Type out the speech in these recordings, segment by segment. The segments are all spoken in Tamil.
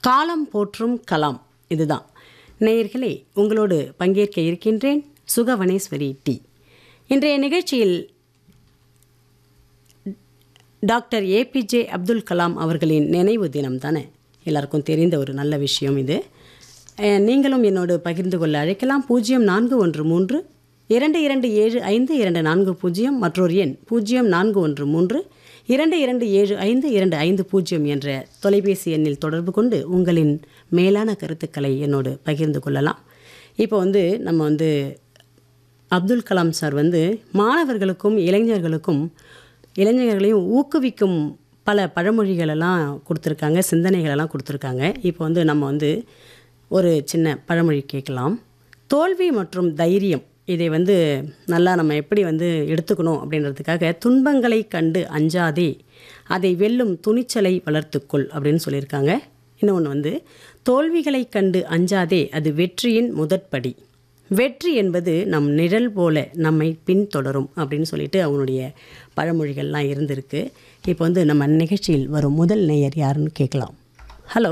காலம் போற்றும் கலாம் இதுதான் நேயர்களே உங்களோடு பங்கேற்க இருக்கின்றேன் சுகவனேஸ்வரி டி இன்றைய நிகழ்ச்சியில் டாக்டர் ஏபிஜே அப்துல் கலாம் அவர்களின் நினைவு தினம் தானே எல்லாருக்கும் தெரிந்த ஒரு நல்ல விஷயம் இது அஹ், நீங்களும் என்னோடு பகிர்ந்து கொள்ள அழைக்கலாம் பூஜ்ஜியம் நான்கு ஒன்று மூன்று இரண்டு இரண்டு ஏழு ஐந்து இரண்டு நான்கு பூஜ்ஜியம் மற்றொரு எண் பூஜ்ஜியம் நான்கு ஒன்று மூன்று இரண்டு இரண்டு ஏழு ஐந்து இரண்டு ஐந்து பூஜ்ஜியம் என்ற தொலைபேசி எண்ணில் தொடர்பு கொண்டு உங்களின் மேலான கருத்துக்களை என்னோடு பகிர்ந்து கொள்ளலாம் இப்போ வந்து நம்ம வந்து அப்துல் கலாம் சார் வந்து மாணவர்களுக்கும் இளைஞர்களுக்கும் இளைஞர்களையும் ஊக்குவிக்கும் பல பழமொழிகளெல்லாம் கொடுத்துருக்காங்க சிந்தனைகளெல்லாம் கொடுத்துருக்காங்க இப்போ வந்து நம்ம வந்து ஒரு சின்ன பழமொழி கேட்கலாம் தோல்வி மற்றும் தைரியம் இதை வந்து நல்லா நம்ம எப்படி வந்து எடுத்துக்கணும் அப்படின்றதுக்காக துன்பங்களை கண்டு அஞ்சாதே அதை வெல்லும் துணிச்சலை வளர்த்துக்கொள் அப்படின்னு சொல்லியிருக்காங்க இன்னொன்று வந்து தோல்விகளை கண்டு அஞ்சாதே அது வெற்றியின் முதற்படி வெற்றி என்பது நம் நிழல் போல நம்மை பின்தொடரும் அப்படின்னு சொல்லிட்டு அவங்களுடைய பழமொழிகள்லாம் இருந்திருக்கு இப்போ வந்து நம்ம நிகழ்ச்சியில் வரும் முதல் நேயர் யாருன்னு கேட்கலாம் ஹலோ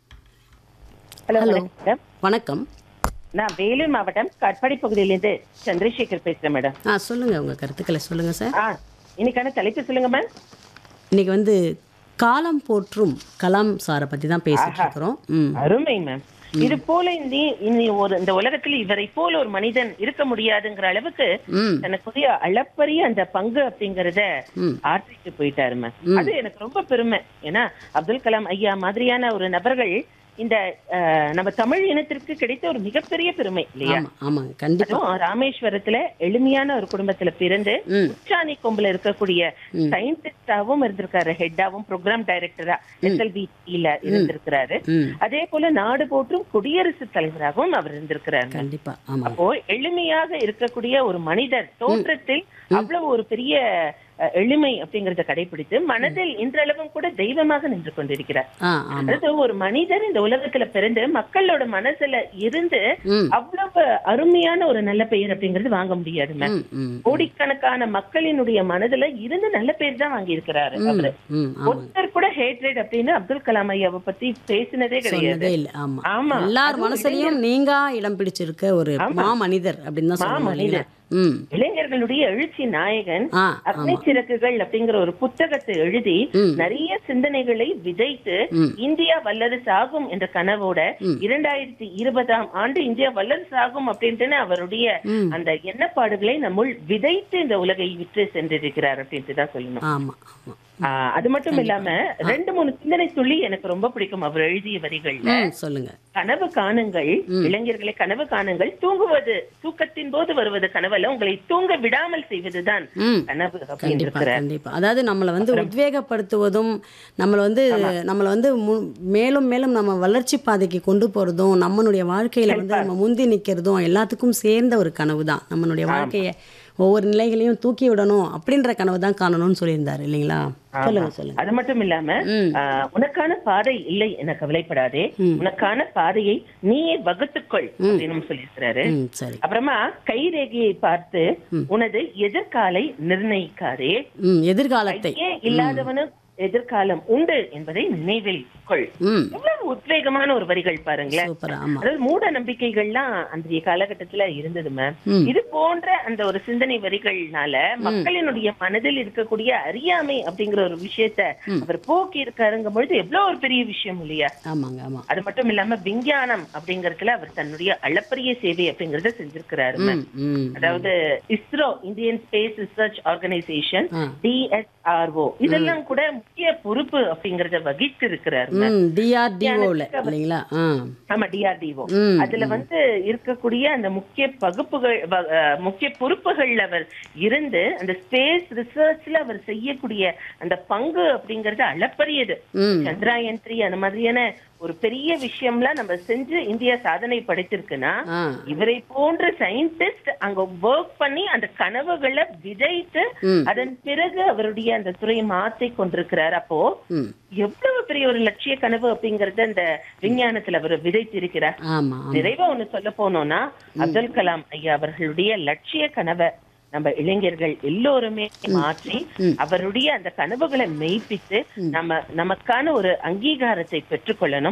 ஹலோ ஹலோ மேடம் வணக்கம் நான் வேலூர் மாவட்டம் காட்பாடி பகுதியிலிருந்து சந்திரசேகர் பேசுறேன் மேடம் ஆ சொல்லுங்கள் உங்கள் கருத்துக்களை சொல்லுங்கள் சார் ஆ இன்னைக்கான தலைப்பு சொல்லுங்க மேம் இன்னைக்கு வந்து காலம் போற்றும் கலாம் சாரை பற்றி தான் பேசிட்டு இருக்கிறோம் ம் அருமை மேம் இது போல இந்த இனி ஒரு இந்த உலகத்தில் இவரை போல ஒரு மனிதன் இருக்க முடியாதுங்கிற அளவுக்கு ம் தனக்குரிய அளப்பரிய அந்த பங்கு அப்படிங்கறத ம். ஆற்றிட்டு போயிட்டாரு மேம் அது எனக்கு ரொம்ப பெருமை ஏன்னா அப்துல் கலாம் ஐயா மாதிரியான ஒரு நபர்கள் இந்த அஹ், நம்ம தமிழ் இனத்திற்கு கிடைத்த ஒரு மிகப்பெரிய பெருமை இல்லையா ஆமாம் ஆமாங்க கண்டிப்பாக அதுவும் ராமேஸ்வரத்துல எளிமையான ஒரு குடும்பத்துல பிறந்து ம். உச்சாணி கொம்புல இருக்கக்கூடிய சயின்டிஸ்டாவும் இருந்திருக்காரு ஹெட்டாவும் ப்ரோக்ராம் டைரக்டரா எஸ்எல்பில இருந்திருக்கிறாரு ம் அதே போல நாடு போற்றும் குடியரசுத் தலைவராகவும் அவர் இருந்திருக்கிறாரு கண்டிப்பாக ஆமாங்க அப்போ எளிமையாக இருக்கக்கூடிய ஒரு மனிதர் தோற்றத்தில் அவ்வளவு ஒரு பெரிய அஹ், எளிமை அப்படிங்கறத கடைபிடித்து மனதில் இன்றளவும் கூட தெய்வமாக நின்று கொண்டிருக்கிறார் ஆ ஆமாம் அதாவது ஒரு மனிதர் இந்த உலகத்துல பிறந்து மக்களோட மனசுல இருந்து ம் அவ்வளவு அருமையான ஒரு நல்ல பெயர் அப்படிங்கிறது வாங்க முடியாது மேம் ம் ம் கோடிக்கணக்கான மக்களினுடைய மனதுல இருந்து நல்ல பேர் தான் வாங்கி இருக்கிறாரு அவரு ம் ஆமாம் ஒருத்தர் கூட ஹேட்ரேட் அப்படின்னு அப்துல் கலாம் ஐயாவை பத்தி பேசினதே கிடையாது சொன்னதே இல்லை ஆமா ஆமா. எல்லார் மனசுலயும் நீங்கா இடம் பிடிச்சிருக்க ஒரு மா மனிதர் அப்படின்னு தான் சொல்லணும் இல்லைங்களா ம் இளைஞர்களுடைய எழுச்சி நாயகன் ஆ அக்னி சிறகுகள் அப்படிங்கிற ஒரு புத்தகத்தை எழுதி நிறைய சிந்தனைகளை விதைத்து இந்தியா வல்லரசு ஆகும் என்ற கனவோட இரண்டாயிரத்தி இருபதாம் ஆண்டு இந்தியா வல்லரசு ஆகும் அப்படின்ட்டு அவருடைய அந்த எண்ணப்பாடுகளை நம்முள் விதைத்து இந்த உலகை விற்று சென்றிருக்கிறார் அப்படின்ட்டு தான் சொல்லணும் ஆமா ஆமா ஆஹ் அது மட்டும் இல்லாம ரெண்டு மூணு சிந்தனை சொல்லி எனக்கு ரொம்ப பிடிக்கும் அவர் எழுதிய வரிகள்ல ம் சொல்லுங்க கனவு காணுங்கள் இளைஞர்களை கனவு காணுங்கள் தூங்குவது தூக்கத்தின் போது வருவது கனவல்ல உங்களை தூங்க விடாமல் செய்வதுதான் ம் கனவு அப்படின்னு கண்டிப்பா இருக்கிறார் கண்டிப்பா அதாவது நம்மளை வந்து உத்வேகப்படுத்துவதும் நம்மளை வந்து நம்மளை வந்து மு- மேலும் மேலும் நம்ம வளர்ச்சி பாதைக்கு கொண்டு போறதும் நம்மளுடைய வாழ்க்கையில வந்து நம்ம முந்தி நிக்கிறதும் எல்லாத்துக்கும் சேர்ந்த ஒரு கனவு தான் நம்மளுடைய வாழ்க்கையை ஒவ்வொரு நிலைகளையும் தூக்கி விடணும் அப்படின்ற கனவு தான் காணணும்னு சொல்லியிருந்தாரு இல்லைங்களா சொல்லுங்க சொல்லுங்க அது மட்டும் இல்லாம ஆஹ், உனக்கான பாதை இல்லை என கவலைப்படாதே உனக்கான பாதையை நீயே வகுத்துக்கொள் அப்படின்னு சொல்லியிருக்கிறாரு ம் சரி அப்புறமா கைரேகையை பார்த்து உனது எதிர்காலை நிர்ணயிக்காதே ம் எதிர்காலத்தை ஏன் இல்லாதவனும் எதிர்காலம் உண்டு என்பதை நினைவில் கொள் ம் எவ்வளவு உத்வேகமான ஒரு வரிகள் பாருங்களேன் சூப்பரா ஆமா அதாவது மூட நம்பிக்கைகள்லாம் அன்றைய காலகட்டத்துல இருந்தது மேம் ம். இது போன்ற அந்த ஒரு சிந்தனை வரிகள்னால மக்களினுடைய மனதில் இருக்கக்கூடிய அறியாமை அப்படிங்கிற ஒரு விஷயத்த அவர் போக்கி இருக்காருங்கும் பொழுது எவ்வளவு ஒரு பெரிய விஷயம் இல்லையா ஆமாங்க ஆமா அது மட்டும் இல்லாம விஞ்ஞானம் அப்படிங்கறதுல அவர் தன்னுடைய அளப்பரிய சேவை அப்படிங்கறத செஞ்சிருக்கிறாரு மேம் ம் ம் அதாவது ISRO Indian space research organisation ஆ. டிஎஸ்ஆர்ஓ இதெல்லாம் கூட முக்கிய பொறுப்பு அப்படிங்கறத வகித்து இருக்கிறார் ம் டிஆர்டிஓவில் இல்லைங்களா ஆ ஆமா டிஆர்டிஓ ம் அதுல வந்து இருக்கக்கூடிய அந்த முக்கிய பகுப்புகள் வ- அஹ் முக்கிய பொறுப்புகள்ல அவர் இருந்து அந்த ஸ்பேஸ் ரிசர்ச்ல அவர் செய்யக்கூடிய அந்த பங்கு அப்படிங்கறது அளப்பரியது ம் சந்திராயன் த்ரீ அந்த மாதிரியான ஒரு பெரிய விஷயம்லாம் நம்ம செஞ்சு இந்தியா சாதனை படைத்திருக்குன்னா ஆ இவரை போன்ற சயின்டிஸ்ட் அங்க ஒர்க் பண்ணி அந்த கனவுகளை விதைத்து ம். அதன் பிறகு அவருடைய அந்த துறையை மாத்தி கொண்டிருக்கிறார் அப்போ ம் எவ்வளவு பெரிய ஒரு லட்சிய கனவு அப்படிங்கறத அந்த விஞ்ஞானத்துல அவர் விதைத்திருக்கிறார் ஆமா ஆமா நிறைவா ஒண்ணு சொல்ல போனோம்னா அப்துல் கலாம் ஐயா அவர்களுடைய லட்சிய கனவை நம்ம இளைஞர்கள் எல்லோருமே மாற்றி அவருடைய அந்த கனவுகளை மெய்ப்பித்து நம்ம நமக்கான ஒரு அங்கீகாரத்தை பெற்றுக்கொள்ளணும்